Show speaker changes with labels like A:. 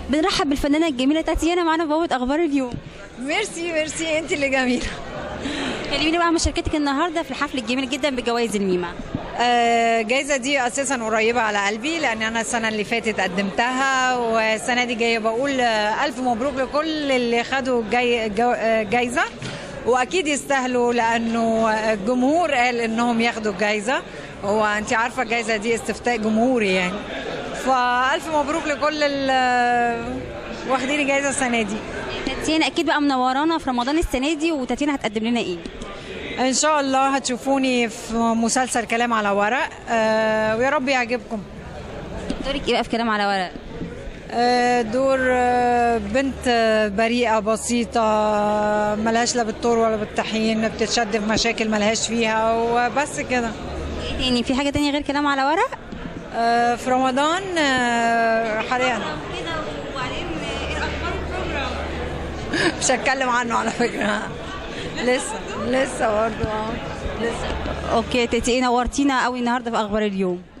A: بنرحب بالفنانه الجميله تاتيانا معانا في بوابه اخبار اليوم
B: ميرسي ميرسي انت اللي جميله
A: كلميني بقى عن مشاركتك النهارده في الحفل الجميل جدا بجوائز الميمه
B: آه، الجايزه دي اساسا قريبه على قلبي لان انا السنه اللي فاتت قدمتها والسنه دي جايه بقول آه، الف مبروك لكل اللي خدوا جاي جو- آه، جايزه واكيد يستاهلوا لانه الجمهور قال انهم ياخدوا الجايزه هو انت عارفه الجايزه دي استفتاء جمهوري يعني فالف مبروك لكل ال- واخدين الجايزه السنه دي
A: تاتيانا اكيد بقى منورانا في رمضان السنه دي وتاتيانا هتقدم لنا ايه
B: ان شاء الله هتشوفوني في مسلسل كلام على ورق آه، ويا رب يعجبكم
A: دورك ايه بقى في كلام على ورق
B: آه، دور آه، بنت آه، بريئة بسيطة ملهاش لا بالطور ولا بالطحين بتتشد في مشاكل ملهاش فيها وبس كده
A: ايه تاني في حاجه تانية غير كلام على ورق
B: آه، في رمضان آه، حاليا مش هتكلم عنه على فكرة لسه لسه برضه آه، لسه
A: اوكي تاتي نورتينا قوي النهارده في اخبار اليوم